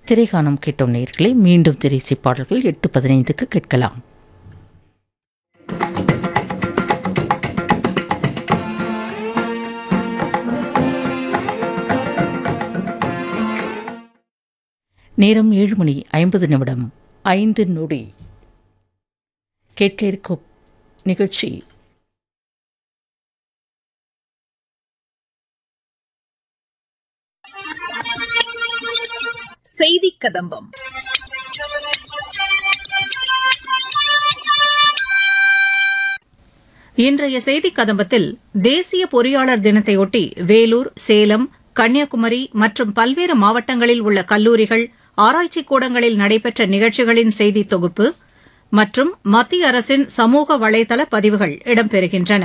திரைகானம் கேட்டோம் நேயர்களை மீண்டும் திரைசி பாடல்கள் எட்டு பதினைந்துக்கு கேட்கலாம் நேரம் ஏழு மணி ஐம்பது நிமிடம் ஐந்து நொடி கேட்க இருக்கும் நிகழ்ச்சி செய்தி கதம்பம் இன்றைய செய்தி கதம்பத்தில் தேசிய பொறியாளர் தினத்தையொட்டி வேலூர் சேலம் கன்னியாகுமரி மற்றும் பல்வேறு மாவட்டங்களில் உள்ள கல்லூரிகள் ஆராய்ச்சிக் கூடங்களில் நடைபெற்ற நிகழ்ச்சிகளின் செய்தி தொகுப்பு மற்றும் மத்திய அரசின் சமூக வலைதள பதிவுகள் இடம்பெறுகின்றன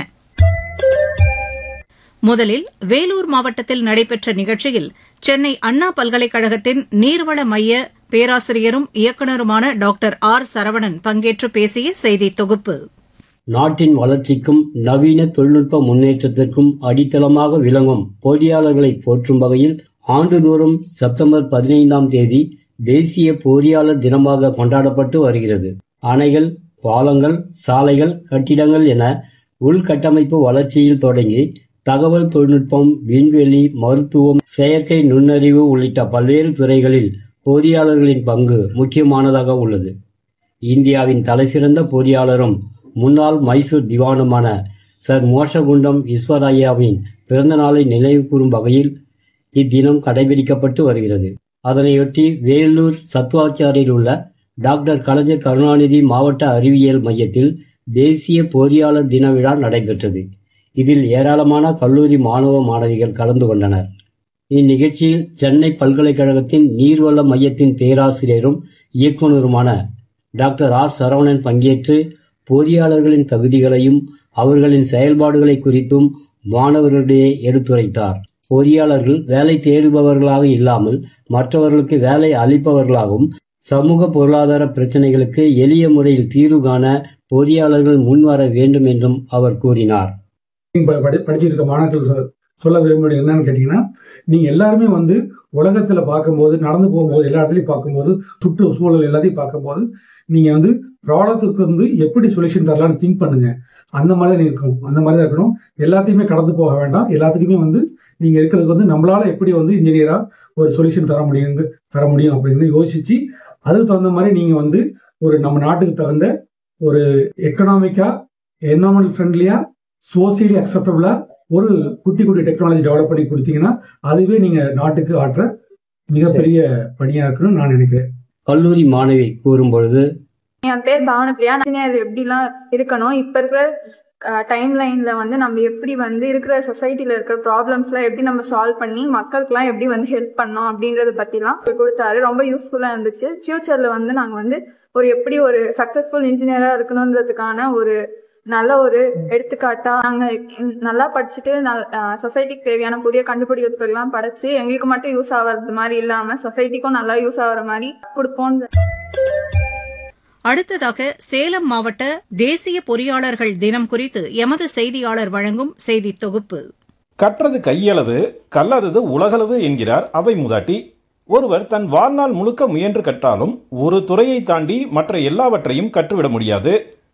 முதலில் வேலூர் மாவட்டத்தில் நடைபெற்ற நிகழ்ச்சியில் சென்னை அண்ணா பல்கலைக்கழகத்தின் நீர்வள மைய பேராசிரியரும் இயக்குநருமான டாக்டர் ஆர் சரவணன் பங்கேற்று பேசிய செய்தி தொகுப்பு நாட்டின் வளர்ச்சிக்கும் நவீன தொழில்நுட்ப முன்னேற்றத்திற்கும் அடித்தளமாக விளங்கும் பொறியாளர்களை போற்றும் வகையில் ஆண்டுதோறும் செப்டம்பர் பதினைந்தாம் தேதி தேசிய பொறியாளர் தினமாக கொண்டாடப்பட்டு வருகிறது அணைகள் பாலங்கள் சாலைகள் கட்டிடங்கள் என உள்கட்டமைப்பு வளர்ச்சியில் தொடங்கி தகவல் தொழில்நுட்பம் விண்வெளி மருத்துவம் செயற்கை நுண்ணறிவு உள்ளிட்ட பல்வேறு துறைகளில் பொறியாளர்களின் பங்கு முக்கியமானதாக உள்ளது இந்தியாவின் தலைசிறந்த பொறியாளரும் முன்னாள் மைசூர் திவானுமான சர் மோஷகுண்டம் ஈஸ்வரையாவின் பிறந்த நாளை நினைவு கூறும் வகையில் இத்தினம் கடைபிடிக்கப்பட்டு வருகிறது அதனையொட்டி வேலூர் சத்வாச்சாரில் உள்ள டாக்டர் கலைஞர் கருணாநிதி மாவட்ட அறிவியல் மையத்தில் தேசிய பொறியாளர் தின விழா நடைபெற்றது இதில் ஏராளமான கல்லூரி மாணவ மாணவிகள் கலந்து கொண்டனர் இந்நிகழ்ச்சியில் சென்னை பல்கலைக்கழகத்தின் நீர்வள மையத்தின் பேராசிரியரும் இயக்குநருமான டாக்டர் ஆர் சரவணன் பங்கேற்று பொறியாளர்களின் தகுதிகளையும் அவர்களின் செயல்பாடுகளை குறித்தும் மாணவர்களிடையே எடுத்துரைத்தார் பொறியாளர்கள் வேலை தேடுபவர்களாக இல்லாமல் மற்றவர்களுக்கு வேலை அளிப்பவர்களாகவும் சமூக பொருளாதார பிரச்சனைகளுக்கு எளிய முறையில் தீர்வு காண பொறியாளர்கள் முன்வர வேண்டும் என்றும் அவர் கூறினார் ப- படி படிச்சுட்டு இருக்க மாணவர்கள் சொ- சொல்ல விரும்புறது என்னன்னு கேட்டீங்கன்னா நீங்க எல்லாருமே வந்து உலகத்துல பார்க்கும்போது நடந்து போகும்போது எல்லா இடத்துலயும் பார்க்கும்போது சுற்று சூழல் எல்லாத்தையும் பார்க்கும்போது நீங்க வந்து ப்ராப்ளத்துக்கு வந்து எப்படி சொல்யூஷன் தரலாம்னு திங்க் பண்ணுங்க அந்த மாதிரி தான் இருக்கணும் அந்த மாதிரி தான் இருக்கணும் எல்லாத்தையுமே கடந்து போக வேண்டாம் எல்லாத்துக்குமே வந்து நீங்க இருக்கிறதுக்கு வந்து நம்மளால எப்படி வந்து இன்ஜினியரா ஒரு சொல்யூஷன் தர முடியும் தர முடியும் அப்படின்னு யோசிச்சு அதுக்கு தகுந்த மாதிரி நீங்க வந்து ஒரு நம்ம நாட்டுக்கு தகுந்த ஒரு எக்கனாமிக்கா என்வரான்மெண்டல் ஃப்ரெண்ட்லியா சோசியலி அக்செப்டபிளா ஒரு குட்டி குட்டி டெக்னாலஜி டெவலப் பண்ணி கொடுத்தீங்கன்னா அதுவே நீங்க நாட்டுக்கு ஆற்ற மிகப்பெரிய பணியா இருக்குன்னு நான் நினைக்கிறேன் கல்லூரி மாணவி கூறும்பொழுது என் பேர் பாவனப்பிரியா இன்ஜினியர் எப்படிலாம் இருக்கணும் இப்போ இருக்கிற டைம் லைன்ல வந்து நம்ம எப்படி வந்து இருக்கிற சொசைட்டில இருக்கிற ப்ராப்ளம்ஸ்லாம் எப்படி நம்ம சால்வ் பண்ணி மக்களுக்குலாம் எப்படி வந்து ஹெல்ப் பண்ணோம் அப்படின்றத பத்திலாம் கொடுத்தாரு ரொம்ப யூஸ்ஃபுல்லா இருந்துச்சு ஃபியூச்சர்ல வந்து நாங்க வந்து ஒரு எப்படி ஒரு சக்சஸ்ஃபுல் இன்ஜினியரா இருக்கணுன்றதுக்கான ஒரு நல்ல ஒரு எடுத்துக்காட்டா நாங்க நல்லா படிச்சுட்டு சொசைட்டிக்கு தேவையான புதிய கண்டுபிடிப்புகள்லாம் படைச்சு எங்களுக்கு மட்டும் யூஸ் ஆகிறது மாதிரி இல்லாம சொசைட்டிக்கும் நல்லா யூஸ் ஆகுற மாதிரி கொடுப்போம் அடுத்ததாக சேலம் மாவட்ட தேசிய பொறியாளர்கள் தினம் குறித்து எமது செய்தியாளர் வழங்கும் செய்தி தொகுப்பு கற்றது கையளவு கல்லாதது உலகளவு என்கிறார் அவை மூதாட்டி ஒருவர் தன் வாழ்நாள் முழுக்க முயன்று கற்றாலும் ஒரு துறையை தாண்டி மற்ற எல்லாவற்றையும் கற்றுவிட முடியாது